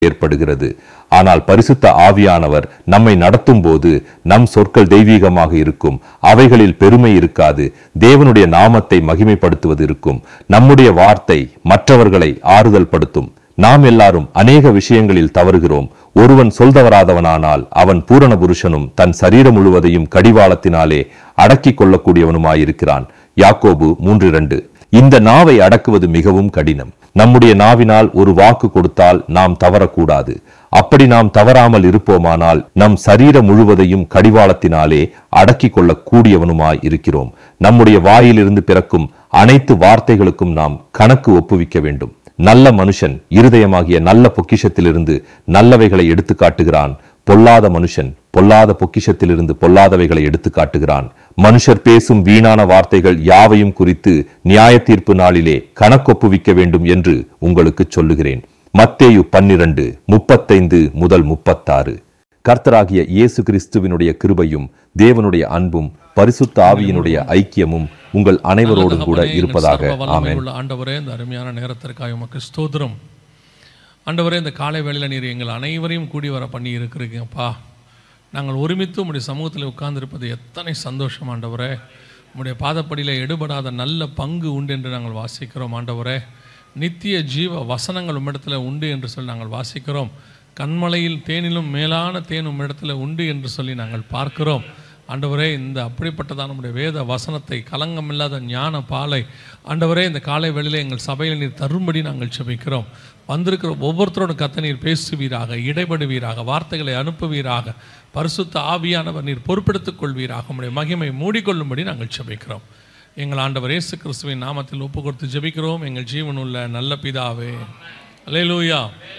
ஏற்படுகிறது ஆனால் பரிசுத்த ஆவியானவர் நம்மை நடத்தும் போது நம் சொற்கள் தெய்வீகமாக இருக்கும் அவைகளில் பெருமை இருக்காது தேவனுடைய நாமத்தை மகிமைப்படுத்துவது இருக்கும் நம்முடைய வார்த்தை மற்றவர்களை ஆறுதல் படுத்தும் நாம் எல்லாரும் அநேக விஷயங்களில் தவறுகிறோம் ஒருவன் சொல்தவராதவனானால் அவன் பூரண புருஷனும் தன் சரீரம் முழுவதையும் கடிவாளத்தினாலே அடக்கிக் கொள்ளக்கூடியவனுமாயிருக்கிறான் யாக்கோபு மூன்று இரண்டு இந்த நாவை அடக்குவது மிகவும் கடினம் நம்முடைய நாவினால் ஒரு வாக்கு கொடுத்தால் நாம் தவறக்கூடாது அப்படி நாம் தவறாமல் இருப்போமானால் நம் சரீரம் முழுவதையும் கடிவாளத்தினாலே அடக்கிக் கொள்ளக் கூடியவனுமாய் இருக்கிறோம் நம்முடைய வாயிலிருந்து பிறக்கும் அனைத்து வார்த்தைகளுக்கும் நாம் கணக்கு ஒப்புவிக்க வேண்டும் நல்ல மனுஷன் இருதயமாகிய நல்ல பொக்கிஷத்திலிருந்து நல்லவைகளை எடுத்து காட்டுகிறான் பொல்லாத மனுஷன் பொல்லாத பொக்கிஷத்திலிருந்து பொல்லாதவைகளை எடுத்து காட்டுகிறான் மனுஷர் பேசும் வீணான வார்த்தைகள் யாவையும் குறித்து நியாய தீர்ப்பு நாளிலே கணக்கொப்புவிக்க வேண்டும் என்று உங்களுக்கு சொல்லுகிறேன் மத்தேயு பன்னிரண்டு முப்பத்தைந்து முதல் முப்பத்தாறு கர்த்தராகிய இயேசு கிறிஸ்துவினுடைய கிருபையும் தேவனுடைய அன்பும் பரிசுத்த ஆவியினுடைய ஐக்கியமும் உங்கள் அனைவரோடும் கூட தகப்பனே, எங்கள் இருப்பதாக சர்வ வல்லமை ஆமென் உள்ள ஆண்டவரே இந்த அருமையான நேரத்திற்காக உமக்கு ஸ்தோத்திரம் ஆண்டவரே இந்த காலை வேளையில் நீர் எங்கள் அனைவரையும் கூடி வர பண்ணி இருக்கிறீங்கப்பா நாங்கள் ஒருமித்து உம்முடைய சமூகத்தில் உட்கார்ந்திருப்பது எத்தனை சந்தோஷம் ஆண்டவரே உம்முடைய பாதப்படியில் எடுபடாத நல்ல பங்கு உண்டு என்று நாங்கள் வாசிக்கிறோம் ஆண்டவரே நித்திய ஜீவ வசனங்கள் உம்மிடத்தில் உண்டு என்று சொல்லி நாங்கள் வாசிக்கிறோம் கண்மலையில் தேனிலும் மேலான தேன் உம்மிடத்தில் உண்டு என்று சொல்லி நாங்கள் பார்க்கிறோம் ஆண்டவரே இந்த அப்படிப்பட்டதான நம்முடைய வேத வசனத்தை கலங்கமில்லாத ஞான பாலை ஆண்டவரே இந்த காலை வேளையிலே எங்கள் சபையில் நீர் தரும்படி நாங்கள் செபிக்கிறோம் வந்திருக்கிற ஒவ்வொருத்தரோடும் கத்த நீர் பேசுவீராக இடைபடுவீராக வார்த்தைகளை அனுப்புவீராக பரிசுத்த ஆவியானவர் நீர் பொறுப்பெடுத்துக் கொள்வீராக உம்முடைய மகிமை மூடிக்கொள்ளும்படி நாங்கள் செபிக்கிறோம் எங்கள் ஆண்டவர் இயேசு கிறிஸ்துவின் நாமத்தில் ஒப்பு கொடுத்து ஜெபிக்கிறோம் எங்கள் ஜீவனுள்ள நல்ல பிதாவே அல்லேலூயா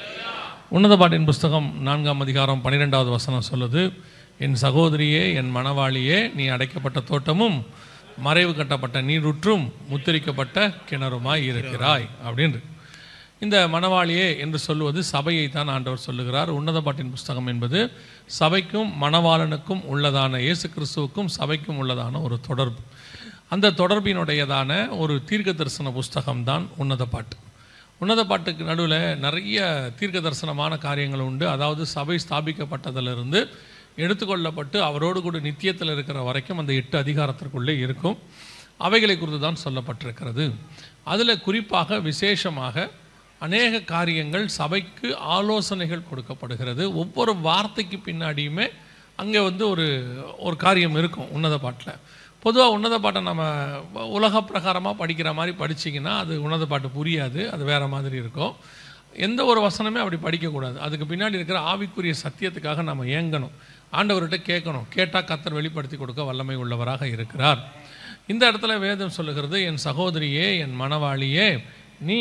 உன்னத பாட்டின் புஸ்தகம் நான்காம் அதிகாரம் பன்னிரெண்டாவது வசனம் சொல்லுது என் சகோதரியே என் மணவாளியே நீ அடைக்கப்பட்ட தோட்டமும் மறைவு கட்டப்பட்ட நீரூற்றும் முத்திரிக்கப்பட்ட கிணறுமாய் இருக்கிறாய் அப்படின்னு இந்த மணவாளியே என்று சொல்லுவது சபையை தான் ஆண்டவர் சொல்லுகிறார் உன்னத பாட்டின் புஸ்தகம் என்பது சபைக்கும் மணவாளனுக்கும் உள்ளதான இயேசு கிறிஸ்துவுக்கும் சபைக்கும் உள்ளதான ஒரு தொடர்பு அந்த தொடர்பினுடையதான ஒரு தீர்க்க தரிசன புஸ்தகம் தான் உன்னத பாட்டு உன்னத பாட்டுக்கு நடுவில் நிறைய தீர்க்க தரிசனமான காரியங்கள் உண்டு அதாவது சபை ஸ்தாபிக்கப்பட்டதிலிருந்து எடுத்துக்கொள்ளப்பட்டு அவரோடு கூட நித்தியத்தில் இருக்கிற வரைக்கும் அந்த எட்டு அதிகாரத்திற்குள்ளே இருக்கும் அவைகளை குறித்து தான் சொல்லப்பட்டிருக்கிறது அதில் குறிப்பாக விசேஷமாக அநேக காரியங்கள் சபைக்கு ஆலோசனைகள் கொடுக்கப்படுகிறது ஒவ்வொரு வார்த்தைக்கு பின்னாடியுமே அங்கே வந்து ஒரு ஒரு காரியம் இருக்கும் உன்னத பாட்டில் பொதுவாக உன்னத பாட்டை நம்ம உலக பிரகாரமாக படிக்கிற மாதிரி படிச்சிங்கன்னா அது உன்னத பாட்டு புரியாது அது வேறு மாதிரி இருக்கும் எந்த ஒரு வசனமே அப்படி படிக்கக்கூடாது அதுக்கு பின்னாடி இருக்கிற ஆவிக்குரிய சத்தியத்துக்காக நம்ம ஏங்கணும் ஆண்டவர்கிட்ட கேட்கணும் கேட்டால் கத்தர் வெளிப்படுத்தி கொடுக்க வல்லமை உள்ளவராக இருக்கிறார் இந்த இடத்துல வேதம் சொல்லுகிறது என் சகோதரியே என் மணவாளியே நீ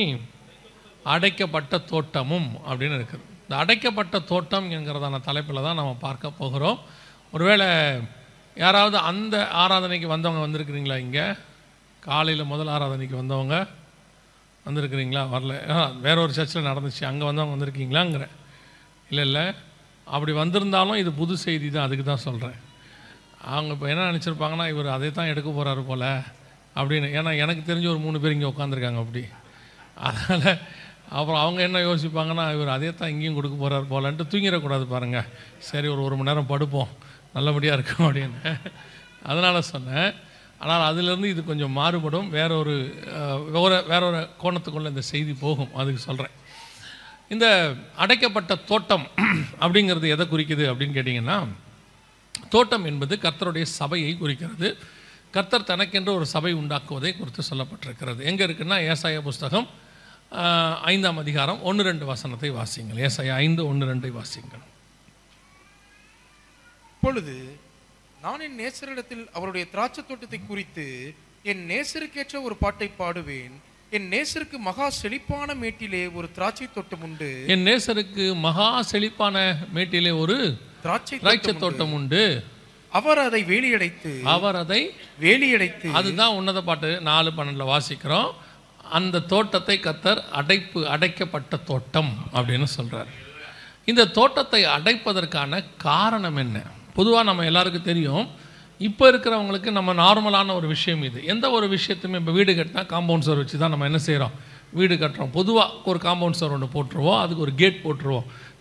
அடைக்கப்பட்ட தோட்டமும் அப்படின்னு இருக்குது இந்த அடைக்கப்பட்ட தோட்டம் என்கிறதான தலைப்பில் தான் நம்ம பார்க்க போகிறோம் ஒருவேளை யாராவது அந்த ஆராதனைக்கு வந்தவங்க வந்திருக்கிறீங்களா இங்கே காலையில் முதல் ஆராதனைக்கு வந்தவங்க வந்திருக்கிறீங்களா வரல ஆ, வேற ஒரு சர்ச்சில் நடந்துச்சு அங்கே வந்தவங்க வந்திருக்கீங்களாங்கிற இல்லை இல்லை அப்படி வந்திருந்தாலும் இது புது செய்தி தான் அதுக்கு தான் சொல்கிறேன் அவங்க இப்போ என்ன நினச்சிருப்பாங்கன்னா இவர் அதை தான் எடுக்க போகிறாரு போல் அப்படின்னு ஏன்னா எனக்கு தெரிஞ்ச ஒரு மூணு பேர் இங்கே உட்காந்துருக்காங்க அப்படி அதனால் அப்புறம் அவங்க என்ன யோசிப்பாங்கன்னா இவர் அதே தான் இங்கேயும் கொடுக்க போகிறார் போலன்ட்டு தூங்கிடக்கூடாது பாருங்கள் சரி ஒரு ஒரு மணி நேரம் படுப்போம் நல்லபடியாக இருக்கும் அப்படின்னு அதனால் சொன்னேன் ஆனால் அதிலிருந்து இது கொஞ்சம் மாறுபடும் வேற ஒரு அஹ், வேற வேற ஒரு கோணத்துக்குள்ளே இந்த செய்தி போகும் அதுக்கு சொல்கிறேன் இந்த அடைக்கப்பட்ட தோட்டம் அப்படிங்கிறது எதை குறிக்குது அப்படின்னு கேட்டிங்கன்னா தோட்டம் என்பது கர்த்தருடைய சபையை குறிக்கிறது கர்த்தர் தனக்கென்று ஒரு சபை உண்டாக்குவதை குறித்து சொல்லப்பட்டிருக்கிறது எங்கே இருக்குன்னா ஏசாய புஸ்தகம் ஆஹ், ஐந்தாம் அதிகாரம் ஒன்று ரெண்டு வசனத்தை வாசிங்கள் ஏசாயா ஐந்து ஒன்று ரெண்டை வாசிங்கள் இப்பொழுது நான் என் நேசரிடத்தில் அவருடைய திராட்சை தோட்டத்தை குறித்து என் நேசருக்கேற்ற ஒரு பாட்டை பாடுவேன் என் நேசருக்கு மகா செழிப்பான மேட்டிலே ஒரு திராட்சை தோட்டம் உண்டு என் நேசருக்கு மகா செழிப்பான மேட்டிலே ஒரு திராட்சை திராட்சை தோட்டம் தோட்டம் உண்டு அவர் அதை வேலியடைத்து அவர் அதை வேலியடைத்து அதுதான் உன்னத பாட்டு நாலு பன்னெண்டில் வாசிக்கிறோம் அந்த தோட்டத்தை கத்தர் அடைப்பு அடைக்கப்பட்ட தோட்டம் அப்படின்னு சொல்றார் இந்த தோட்டத்தை அடைப்பதற்கான காரணம் என்ன பொதுவாக நம்ம எல்லாருக்கும் தெரியும் இப்போ இருக்கிறவங்களுக்கு நம்ம நார்மலான ஒரு விஷயம் இது எந்த ஒரு விஷயத்தையுமே இப்போ வீடு கட்டினா காம்பவுண்ட் சுவர் வச்சு தான் நம்ம என்ன செய்கிறோம் வீடு கட்டுறோம் பொதுவாக ஒரு காம்பவுண்ட் சுவர் ஒன்று போட்டுருவோம் அதுக்கு ஒரு கேட் போட்டுருவோம்